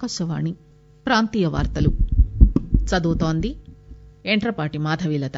ఆకాశవాణి ప్రాంతీయ వార్తలు చదువుతోంది ఎంట్రపాటి మాధవీలత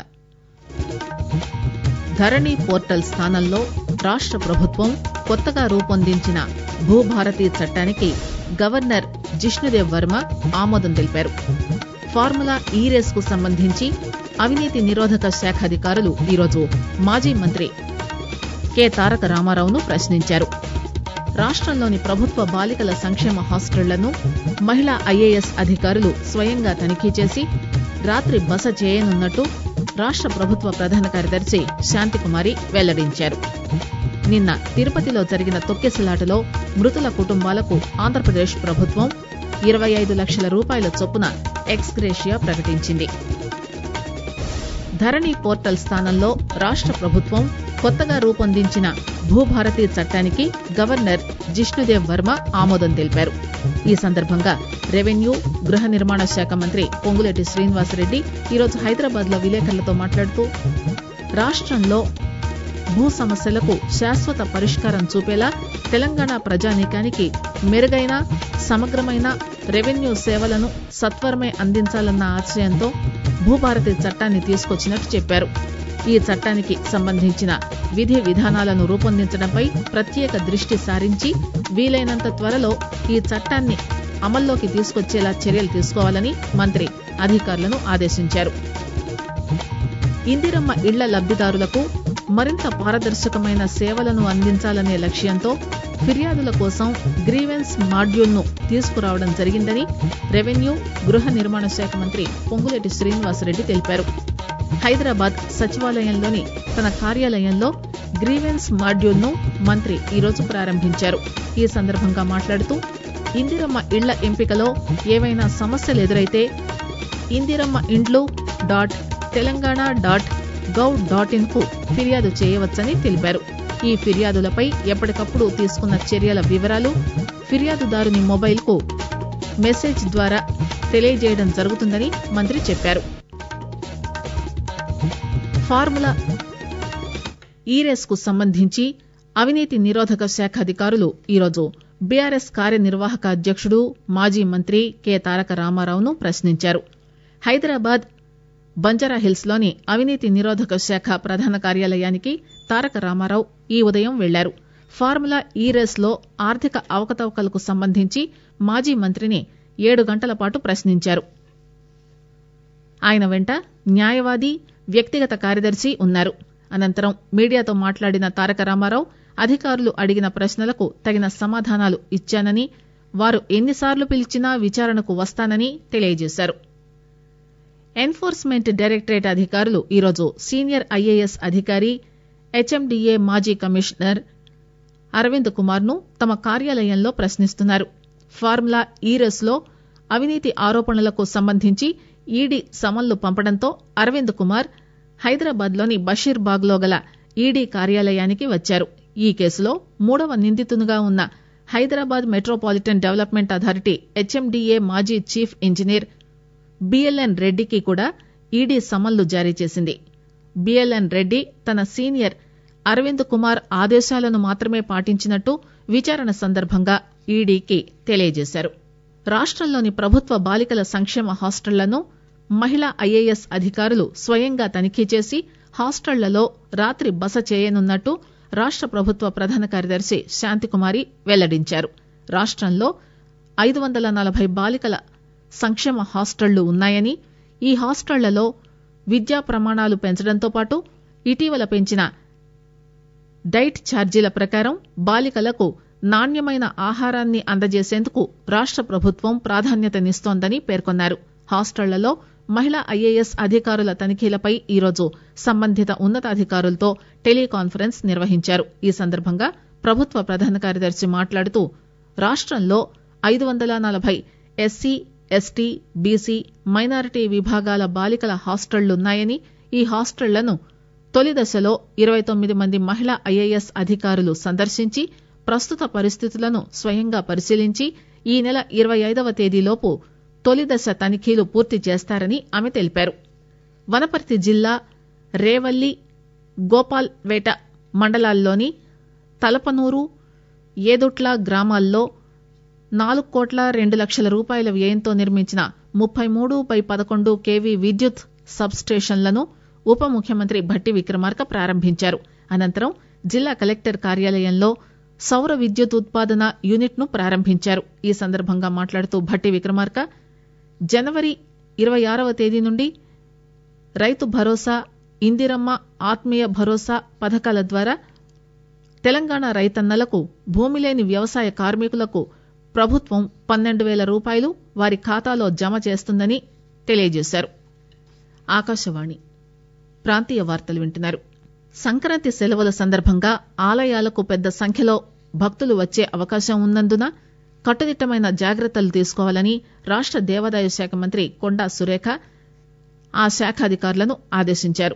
ధరణి పోర్టల్ స్థానంలో రాష్ట ప్రభుత్వం కొత్తగా రూపొందించిన భూభారతి చట్టానికి గవర్నర్ జిష్ణుదేవ్ వర్మ ఆమోదం తెలిపారు ఫార్ములా ఈ రేస్ కు సంబంధించి అవినీతి నిరోధక శాఖ అధికారులు ఈరోజు మాజీ మంత్రి కె తారక రామారావును ప్రశ్నించారు రాష్టంలోని ప్రభుత్వ బాలికల సంక్షేమ హాస్టళ్లను మహిళా ఐఏఎస్ అధికారులు స్వయంగా తనిఖీ చేసి రాత్రి బస చేయనున్నట్టు రాష్ట ప్రభుత్వ ప్రధాన కార్యదర్శి శాంతికుమారి వెల్లడించారు నిన్న తిరుపతిలో జరిగిన తొక్కిసలాటలో మృతుల కుటుంబాలకు ఆంధ్రప్రదేశ్ ప్రభుత్వం ఇరవై ఐదు లక్షల రూపాయల చొప్పున ఎక్స్గ్రేషియా ప్రకటించింది ధరణి పోర్టల్ స్థానంలో రాష్ట ప్రభుత్వం కొత్తగా రూపొందించిన భూభారతి చట్టానికి గవర్నర్ జిష్ణుదేవ్ వర్మ ఆమోదం తెలిపారు ఈ సందర్భంగా రెవెన్యూ గృహ నిర్మాణ శాఖ మంత్రి పొంగులేటి శ్రీనివాసరెడ్డి ఈరోజు హైదరాబాద్ లో విలేకరులతో మాట్లాడుతూ రాష్టంలో భూ సమస్యలకు శాశ్వత పరిష్కారం చూపేలా తెలంగాణ ప్రజానీకానికి మెరుగైన సమగ్రమైన రెవెన్యూ సేవలను సత్వరమే అందించాలన్న ఆశయంతో భూభారతి చట్టాన్ని తీసుకొచ్చినట్టు చెప్పారు ఈ చట్టానికి సంబంధించిన విధి విధానాలను రూపొందించడంపై ప్రత్యేక దృష్టి సారించి వీలైనంత త్వరలో ఈ చట్టాన్ని అమల్లోకి తీసుకొచ్చేలా చర్యలు తీసుకోవాలని మంత్రి అధికారులను ఆదేశించారు ఇందిరమ్మ ఇళ్ల లబ్దిదారులకు మరింత పారదర్శకమైన సేవలను అందించాలనే లక్ష్యంతో ఫిర్యాదుల కోసం గ్రీవెన్స్ మాడ్యూల్ ను తీసుకురావడం జరిగిందని రెవెన్యూ గృహ నిర్మాణ శాఖ మంత్రి పొంగులేటి శ్రీనివాసరెడ్డి తెలిపారు హైదరాబాద్ సచివాలయంలోని తన కార్యాలయంలో గ్రీవెన్స్ మాడ్యూల్ ను మంత్రి ఈరోజు ప్రారంభించారు ఈ సందర్భంగా మాట్లాడుతూ ఇందిరమ్మ ఇళ్ల ఎంపికలో ఏవైనా సమస్యలు ఎదురైతే ఇందిరమ్మ ఇండ్లు dot Telangana dot gov dot in కు ఫిర్యాదు చేయవచ్చని తెలిపారు ఈ ఫిర్యాదులపై ఎప్పటికప్పుడు తీసుకున్న చర్యల వివరాలు ఫిర్యాదుదారుని మొబైల్ కు మెసేజ్ ద్వారా తెలియజేయడం జరుగుతుందని మంత్రి చెప్పారు ఫార్ములా ఈ రేస్ కు సంబంధించి అవినీతి నిరోధక శాఖ అధికారులు ఈరోజు బీఆర్ఎస్ కార్యనిర్వాహక అధ్యక్షుడు మాజీ మంత్రి కె తారక రామారావును ప్రశ్నించారు హైదరాబాద్ బంజారాహిల్స్ లోని అవినీతి నిరోధక శాఖ ప్రధాన కార్యాలయానికి తారక రామారావు ఈ ఉదయం వెళ్లారు ఫార్ములా ఈ రేస్ లో ఆర్థిక అవకతవకలకు సంబంధించి మాజీ మంత్రిని ఏడు గంటల పాటు ప్రశ్నించారు ఆయన వెంట న్యాయవాది వ్యక్తిగత కార్యదర్శి ఉన్నారు అనంతరం మీడియాతో మాట్లాడిన తారక రామారావు అధికారులు అడిగిన ప్రశ్నలకు తగిన సమాధానాలు ఇచ్చానని వారు ఎన్నిసార్లు పిలిచినా విచారణకు వస్తానని తెలియజేశారు ఎన్ఫోర్స్మెంట్ డైరెక్టరేట్ అధికారులు ఈరోజు సీనియర్ ఐఏఎస్ అధికారి హెచ్ఎండిఏ మాజీ కమిషనర్ అరవింద్ కుమార్ ను తమ కార్యాలయంలో ప్రశ్నిస్తున్నారు ఫార్ములా ఈ రేస్ లో అవినీతి ఆరోపణలకు సంబంధించి ఈడీ సమన్లు పంపడంతో అరవింద్ కుమార్ హైదరాబాద్ లోని బషీర్బాగ్ లో గల ఈడీ కార్యాలయానికి వచ్చారు ఈ కేసులో మూడవ నిందితునిగా ఉన్న Hyderabad metropolitan development authority HMDA మాజీ చీఫ్ ఇంజనీర్ బిఎల్ఎన్ రెడ్డికి కూడా ఈడీ సమన్లు జారీ చేసింది బిఎల్ఎన్ రెడ్డి తన సీనియర్ అరవింద్ కుమార్ ఆదేశాలను మాత్రమే పాటించినట్టు విచారణ సందర్భంగా ఈడీకి తెలియజేశారు రాష్టంలోని ప్రభుత్వ బాలికల సంక్షేమ హాస్టళ్లను మహిళా ఐఏఎస్ అధికారులు స్వయంగా తనిఖీ చేసి హాస్టళ్లలో రాత్రి బస చేయనున్నట్టు రాష్ట ప్రభుత్వ ప్రధాన కార్యదర్శి శాంతికుమారి వెల్లడించారు రాష్టంలో ఐదు వందల నలభై బాలికల సంక్షేమ హాస్టళ్లు ఉన్నాయని ఈ హాస్టళ్లలో విద్యా ప్రమాణాలు పెంచడంతో పాటు ఇటీవల పెంచిన డైట్ ఛార్జీల ప్రకారం బాలికలకు నాణ్యమైన ఆహారాన్ని అందజేసేందుకు రాష్ట ప్రభుత్వం ప్రాధాన్యతనిస్తోందని పేర్కొన్నారు హాస్టళ్లలో మహిళా ఐఏఎస్ అధికారుల తనిఖీలపై ఈరోజు సంబంధిత ఉన్నతాధికారులతో టెలికాన్ఫరెన్స్ నిర్వహించారు ఈ సందర్భంగా ప్రభుత్వ ప్రధాన కార్యదర్శి మాట్లాడుతూ రాష్టంలో ఐదు వందల నలభై ఎస్సీ ఎస్టీ బీసీ మైనారిటీ విభాగాల బాలికల హాస్టళ్లున్నాయని ఈ హాస్టళ్లను తొలి దశలో ఇరవై తొమ్మిది మంది మహిళా ఐఏఎస్ అధికారులు సందర్శించి ప్రస్తుత పరిస్థితులను స్వయంగా పరిశీలించి ఈ నెల ఇరవై ఐదవ తేదీలోపు తొలి దశ తనిఖీలు పూర్తి చేస్తారని ఆమె తెలిపారు వనపర్తి జిల్లా రేవల్లి గోపాల్వేట మండలాల్లోని తలపనూరు ఏదుట్ల గ్రామాల్లో నాలుగు కోట్ల రెండు లక్షల రూపాయల వ్యయంతో నిర్మించిన ముప్పై మూడు బై పదకొండు కేవీ విద్యుత్ సబ్ స్టేషన్లను ఉప ముఖ్యమంత్రి భట్టి విక్రమార్క ప్రారంభించారు అనంతరం జిల్లా కలెక్టర్ కార్యాలయంలో సౌర విద్యుత్ ఉత్పాదన యూనిట్ ను ప్రారంభించారు ఈ సందర్భంగా మాట్లాడుతూ భట్టి విక్రమార్క జనవరి ఇరవై ఆరవ తేదీ నుండి రైతు భరోసా ఇందిరమ్మ ఆత్మీయ భరోసా పథకాల ద్వారా తెలంగాణ రైతన్నలకు భూమి లేని వ్యవసాయ కార్మికులకు ప్రభుత్వం పన్నెండు వేల రూపాయలు వారి ఖాతాలో జమ చేస్తుందని తెలియజేశారు ఆకాశవాణి ప్రాంతీయ వార్తలు వింటున్నారు సంక్రాంతి సెలవుల సందర్భంగా ఆలయాలకు పెద్ద సంఖ్యలో భక్తులు వచ్చే అవకాశం ఉన్నందున కట్టుదిట్టమైన జాగ్రత్తలు తీసుకోవాలని రాష్ట దేవాదాయ శాఖ మంత్రి కొండా సురేఖ ఆ శాఖ అధికారులను ఆదేశించారు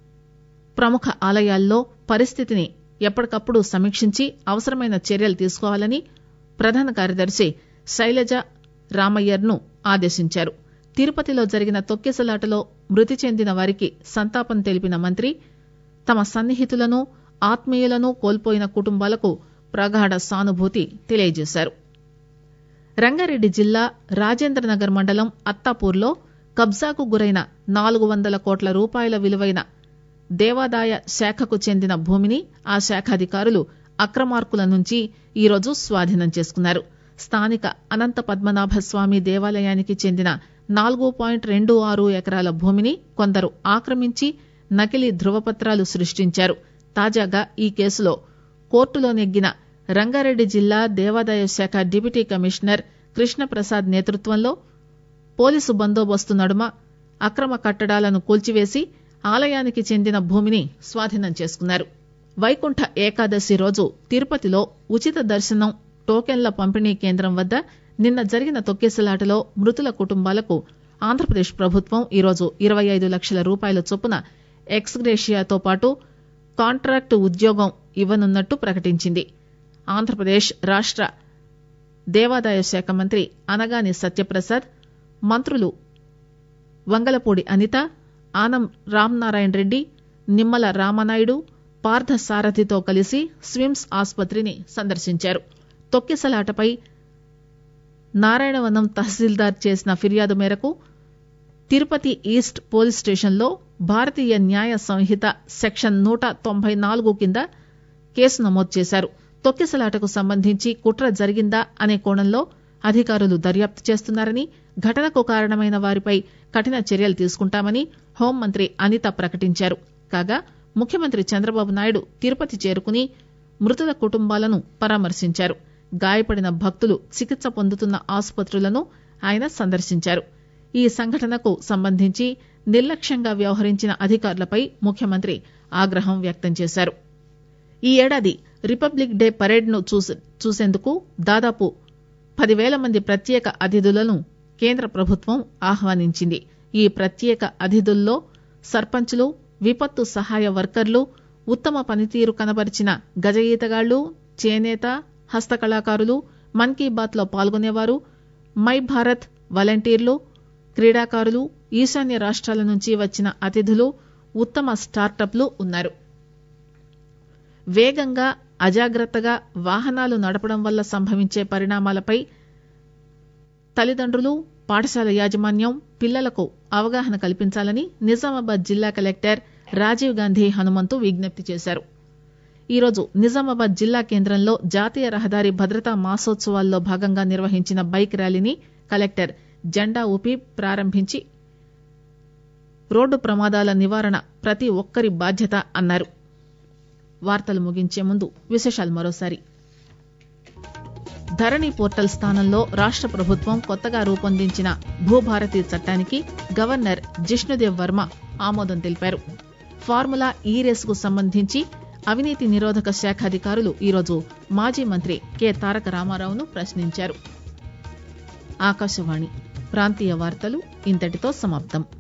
ప్రముఖ ఆలయాల్లో పరిస్థితిని ఎప్పటికప్పుడు సమీక్షించి అవసరమైన చర్యలు తీసుకోవాలని ప్రధాన కార్యదర్శి శైలజ రామయ్యర్ను ఆదేశించారు తిరుపతిలో జరిగిన తొక్కిసలాటలో మృతి చెందిన వారికి సంతాపం తెలిపిన మంత్రి తమ సన్నిహితులను ఆత్మీయులను కోల్పోయిన కుటుంబాలకు ప్రగాఢ సానుభూతి తెలియజేశారు రంగారెడ్డి జిల్లా రాజేంద్రనగర్ మండలం అత్తాపూర్లో కబ్జాకు గురైన నాలుగు వందల కోట్ల రూపాయల విలువైన దేవాదాయ శాఖకు చెందిన భూమిని ఆ శాఖ అధికారులు అక్రమార్కుల నుంచి ఈరోజు స్వాధీనం చేసుకున్నారు స్థానిక అనంత పద్మనాభ స్వామి దేవాలయానికి చెందిన నాలుగు పాయింట్ రెండు ఆరు ఎకరాల భూమిని కొందరు ఆక్రమించి నకిలీ ధృవపత్రాలు సృష్టించారు తాజాగా ఈ కేసులో కోర్టులో నెగ్గిన రంగారెడ్డి జిల్లా దేవాదాయ శాఖ డిప్యూటీ కమిషనర్ కృష్ణప్రసాద్ నేతృత్వంలో పోలీసు బందోబస్తు నడుమ అక్రమ కట్టడాలను కూల్చివేసి ఆలయానికి చెందిన భూమిని స్వాధీనం చేసుకున్నారు వైకుంఠ ఏకాదశి రోజు తిరుపతిలో ఉచిత దర్శనం టోకెన్ల పంపిణీ కేంద్రం వద్ద నిన్న జరిగిన తొక్కేసలాటలో మృతుల కుటుంబాలకు ఆంధ్రప్రదేశ్ ప్రభుత్వం ఈరోజు ఇరవై ఐదు లక్షల రూపాయల చొప్పున ఎక్స్గ్రేషియాతో పాటు కాంట్రాక్టు ఉద్యోగం ఇవ్వనున్నట్టు ప్రకటించింది ఆంధ్రప్రదేశ్ రాష్ట దేవాదాయ శాఖ మంత్రి అనగాని సత్యప్రసాద్ మంత్రులు వంగలపూడి అనిత ఆనం రామనారాయణ రెడ్డి నిమ్మల రామనాయుడు పార్థ సారథితో కలిసి స్విమ్స్ ఆసుపత్రిని సందర్శించారు తొక్కిసలాటపై నారాయణవనం తహసీల్దార్ చేసిన ఫిర్యాదు మేరకు తిరుపతి ఈస్ట్ పోలీస్ స్టేషన్లో భారతీయ న్యాయ సంహిత సెక్షన్ నూట తొంభై నాలుగు కింద కేసు నమోదు చేశారు తొక్కిసలాటకు సంబంధించి కుట్ర జరిగిందా అనే కోణంలో అధికారులు దర్యాప్తు చేస్తున్నారని ఘటనకు కారణమైన వారిపై కఠిన చర్యలు తీసుకుంటామని హోంమంత్రి అనిత ప్రకటించారు కాగా ముఖ్యమంత్రి చంద్రబాబు నాయుడు తిరుపతి చేరుకుని మృతుల కుటుంబాలను పరామర్శించారు గాయపడిన భక్తులు చికిత్స పొందుతున్న ఆసుపత్రులను ఆయన సందర్శించారు ఈ సంఘటనకు సంబంధించి నిర్లక్ష్యంగా వ్యవహరించిన అధికారులపై ముఖ్యమంత్రి ఆగ్రహం వ్యక్తం చేశారు ఈ ఏడాది రిపబ్లిక్ డే పరేడ్ ను చూసేందుకు దాదాపు పదివేల మంది ప్రత్యేక అతిథులను కేంద్ర ప్రభుత్వం ఆహ్వానించింది ఈ ప్రత్యేక అతిథుల్లో సర్పంచ్లు విపత్తు సహాయ వర్కర్లు ఉత్తమ పనితీరు కనబరిచిన గజ ఈతగాళ్లు చేనేత హస్తకళాకారులు మన్ కీ బాత్ లో పాల్గొనేవారు మై భారత్ వాలంటీర్లు క్రీడాకారులు ఈశాన్య రాష్ట్రాల నుంచి వచ్చిన అతిథులు ఉత్తమ స్టార్టప్లు ఉన్నారు వేగంగా అజాగ్రత్తగా వాహనాలు నడపడం వల్ల సంభవించే పరిణామాలపై తల్లిదండ్రులు పాఠశాల యాజమాన్యం పిల్లలకు అవగాహన కల్పించాలని నిజామాబాద్ జిల్లా కలెక్టర్ రాజీవ్ గాంధీ హనుమంతు విజ్ఞప్తి చేశారు ఈరోజు నిజామాబాద్ జిల్లా కేంద్రంలో జాతీయ రహదారి భద్రతా మాసోత్సవాల్లో భాగంగా నిర్వహించిన బైక్ ర్యాలీని కలెక్టర్ జెండా ఊపి ప్రారంభించి రోడ్డు ప్రమాదాల నివారణ ప్రతి ఒక్కరి బాధ్యత అన్నారు వార్తలు ముగించే ముందు విశేషాలు మరోసారి ధరణి పోర్టల్ స్థానంలో రాష్ట ప్రభుత్వం కొత్తగా రూపొందించిన భూభారతి చట్టానికి గవర్నర్ జిష్ణుదేవ్ వర్మ ఆమోదం తెలిపారు ఫార్ములా ఈ రేసుకు సంబంధించి అవినీతి నిరోధక శాఖ అధికారులు ఈరోజు మాజీ మంత్రి కె తారక రామారావును ప్రశ్నించారు ఆకాశవాణి ప్రాంతీయ వార్తలు ఇంతటితో సమాప్తం